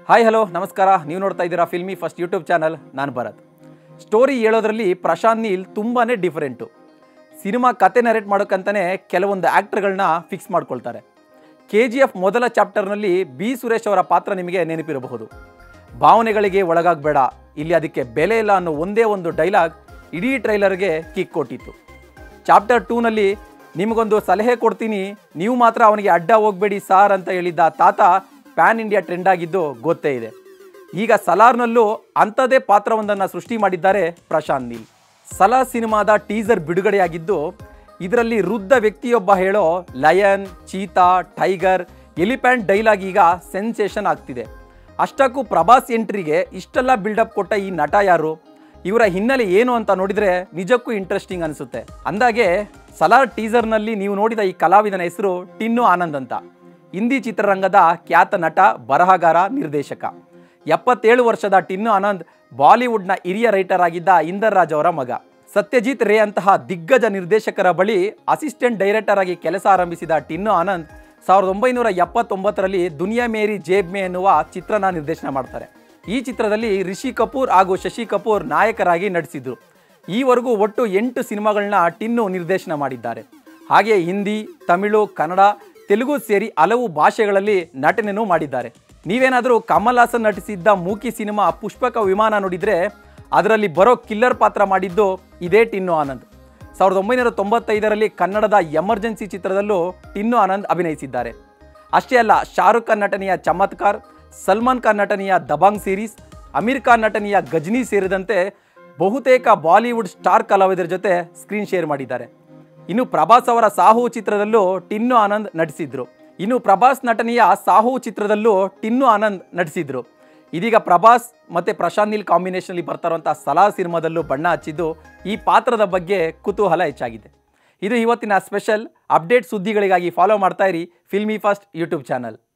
hi hello ನಮಸ್ಕಾರ ನೀವು ನೋಡ್ತಾ ಇದ್ದೀರಾ ಫಿಲ್ಮಿ ಫಸ್ಟ್ ಯೂಟ್ಯೂಬ್ ಚಾನಲ್ ನಾನು ಭರತ್ ಸ್ಟೋರಿ ಹೇಳೋದ್ರಲ್ಲಿ ಪ್ರಶಾಂತ್ ನೀಲ್ ತುಂಬಾ ಡಿಫರೆಂಟು ಸಿನಿಮಾ ಕತೆ ನರೇಟ್ ಮಾಡೋಕ್ಕಂತಲೇ ಕೆಲವೊಂದು ಆ್ಯಕ್ಟರ್ಗಳನ್ನ ಫಿಕ್ಸ್ ಮಾಡ್ಕೊಳ್ತಾರೆ ಕೆ ಜಿ ಎಫ್ ಮೊದಲ ಚಾಪ್ಟರ್ನಲ್ಲಿ ಬಿ ಸುರೇಶ್ ಅವರ ಪಾತ್ರ ನಿಮಗೆ ನೆನಪಿರಬಹುದು ಭಾವನೆಗಳಿಗೆ ಒಳಗಾಗಬೇಡ ಇಲ್ಲಿ ಅದಕ್ಕೆ ಬೆಲೆ ಇಲ್ಲ ಅನ್ನೋ ಒಂದೇ ಒಂದು ಡೈಲಾಗ್ ಇಡೀ ಟ್ರೈಲರ್ಗೆ ಕಿಕ್ ಕೊಟ್ಟಿತ್ತು ಚಾಪ್ಟರ್ ಟೂನಲ್ಲಿ ನಿಮಗೊಂದು ಸಲಹೆ ಕೊಡ್ತೀನಿ ನೀವು ಮಾತ್ರ ಅವನಿಗೆ ಅಡ್ಡ ಹೋಗಬೇಡಿ ಸಾರ್ ಅಂತ ಹೇಳಿದ್ದ ತಾತ ಪ್ಯಾನ್ ಇಂಡಿಯಾ ಟ್ರೆಂಡ್ ಆಗಿದ್ದು ಗೊತ್ತೇ ಇದೆ ಈಗ ಸಲಾರ್ನಲ್ಲೂ ಅಂಥದ್ದೇ ಪಾತ್ರವೊಂದನ್ನು ಸೃಷ್ಟಿ ಮಾಡಿದ್ದಾರೆ ಪ್ರಶಾಂತ್ ನೀಲ್ ಸಲಾರ್ ಸಿನಿಮಾದ ಟೀಸರ್ ಬಿಡುಗಡೆಯಾಗಿದ್ದು ಇದರಲ್ಲಿ ವೃದ್ಧ ವ್ಯಕ್ತಿಯೊಬ್ಬ ಹೇಳೋ lion cheetah tiger elephant dialogue ಈಗ ಸೆನ್ಸೇಷನ್ ಆಗ್ತಿದೆ ಅಷ್ಟಕ್ಕೂ ಪ್ರಭಾಸ್ ಎಂಟ್ರಿಗೆ ಇಷ್ಟೆಲ್ಲ ಬಿಲ್ಡಪ್ ಕೊಟ್ಟ ಈ ನಟ ಯಾರು ಇವರ ಹಿನ್ನೆಲೆ ಏನು ಅಂತ ನೋಡಿದರೆ ನಿಜಕ್ಕೂ ಇಂಟ್ರೆಸ್ಟಿಂಗ್ ಅನಿಸುತ್ತೆ ಅಂದಾಗೆ ಸಲಾರ್ ಟೀಸರ್ನಲ್ಲಿ ನೀವು ನೋಡಿದ ಈ ಕಲಾವಿದನ ಹೆಸರು ಟಿನ್ನು ಆನಂದ್ ಅಂತ ಹಿಂದಿ ಚಿತ್ರರಂಗದ ಖ್ಯಾತ ನಟ ಬರಹಗಾರ ನಿರ್ದೇಶಕ ಎಪ್ಪತ್ತೇಳು ವರ್ಷದ ಟಿನ್ನು ಆನಂದ್ ಬಾಲಿವುಡ್ನ ಹಿರಿಯ ರೈಟರ್ ಆಗಿದ್ದ ಇಂದರ್ ರಾಜ್ ಅವರ ಮಗ ಸತ್ಯಜಿತ್ ರೇ ಅಂತಹ ದಿಗ್ಗಜ ನಿರ್ದೇಶಕರ ಬಳಿ ಅಸಿಸ್ಟೆಂಟ್ ಡೈರೆಕ್ಟರ್ ಆಗಿ ಕೆಲಸ ಆರಂಭಿಸಿದ ಟಿನ್ನು ಆನಂದ್ ಸಾವಿರದ ಒಂಬೈನೂರ ಎಪ್ಪತ್ತೊಂಬತ್ತರಲ್ಲಿ ದುನಿಯಾ ಮೇರಿ ಜೇಬ್ ಮೇ ಎನ್ನುವ ಚಿತ್ರನ ನಿರ್ದೇಶನ ಮಾಡ್ತಾರೆ ಈ ಚಿತ್ರದಲ್ಲಿ ರಿಷಿ ಕಪೂರ್ ಹಾಗೂ ಶಶಿ ಕಪೂರ್ ನಾಯಕರಾಗಿ ನಟಿಸಿದ್ರು ಈವರೆಗೂ ಒಟ್ಟು ಎಂಟು ಸಿನಿಮಾಗಳನ್ನ ಟಿನ್ನು ನಿರ್ದೇಶನ ಮಾಡಿದ್ದಾರೆ ಹಾಗೆ ಹಿಂದಿ ತಮಿಳು ಕನ್ನಡ ತೆಲುಗು ಸೇರಿ ಹಲವು ಭಾಷೆಗಳಲ್ಲಿ ನಟನೆಯೂ ಮಾಡಿದ್ದಾರೆ ನೀವೇನಾದರೂ ಕಮಲ್ ಹಾಸನ್ ನಟಿಸಿದ್ದ ಮೂಕಿ ಸಿನಿಮಾ ಪುಷ್ಪಕ ವಿಮಾನ ನೋಡಿದರೆ ಅದರಲ್ಲಿ ಬರೋ ಕಿಲ್ಲರ್ ಪಾತ್ರ ಮಾಡಿದ್ದು ಇದೇ ಟಿನ್ನು ಆನಂದ್ ಸಾವಿರದ ಒಂಬೈನೂರ ತೊಂಬತ್ತೈದರಲ್ಲಿ ಕನ್ನಡದ ಎಮರ್ಜೆನ್ಸಿ ಚಿತ್ರದಲ್ಲೂ ಟಿನ್ನು ಆನಂದ್ ಅಭಿನಯಿಸಿದ್ದಾರೆ ಅಷ್ಟೇ ಅಲ್ಲ ಶಾರುಖ್ ಖಾನ್ ನಟನೆಯ ಚಮತ್ಕಾರ್ ಸಲ್ಮಾನ್ ಖಾನ್ ನಟನೆಯ ದಬಾಂಗ್ ಸೀರೀಸ್ ಅಮೀರ್ ಖಾನ್ ನಟನೆಯ ಗಜ್ನಿ ಸೇರಿದಂತೆ ಬಹುತೇಕ ಬಾಲಿವುಡ್ ಸ್ಟಾರ್ ಕಲಾವಿದರ ಜೊತೆ ಸ್ಕ್ರೀನ್ ಶೇರ್ ಮಾಡಿದ್ದಾರೆ ಇನ್ನು ಪ್ರಭಾಸ್ ಅವರ ಸಾಹು ಚಿತ್ರದಲ್ಲೂ ಟಿನ್ನು ಆನಂದ್ ನಟಿಸಿದ್ರು ಇನ್ನು ಪ್ರಭಾಸ್ ನಟನೆಯ ಸಾಹು ಚಿತ್ರದಲ್ಲೂ ಟಿನ್ನು ಆನಂದ್ ನಟಿಸಿದ್ರು ಇದೀಗ ಪ್ರಭಾಸ್ ಮತ್ತೆ ಪ್ರಶಾಂತ್ ನೀಲ್ ಕಾಂಬಿನೇಷನಲ್ಲಿ ಬರ್ತಾ ಇರುವಂಥ ಸಲಾ ಸಿನಿಮಾದಲ್ಲೂ ಬಣ್ಣ ಹಚ್ಚಿದ್ದು ಈ ಪಾತ್ರದ ಬಗ್ಗೆ ಕುತೂಹಲ ಹೆಚ್ಚಾಗಿದೆ ಇದು ಇವತ್ತಿನ ಸ್ಪೆಷಲ್ ಅಪ್ಡೇಟ್ ಸುದ್ದಿಗಳಿಗಾಗಿ ಫಾಲೋ ಮಾಡ್ತಾ ಇರಿ ಫಿಲ್ಮಿ ಫಸ್ಟ್ ಯೂಟ್ಯೂಬ್ ಚಾನಲ್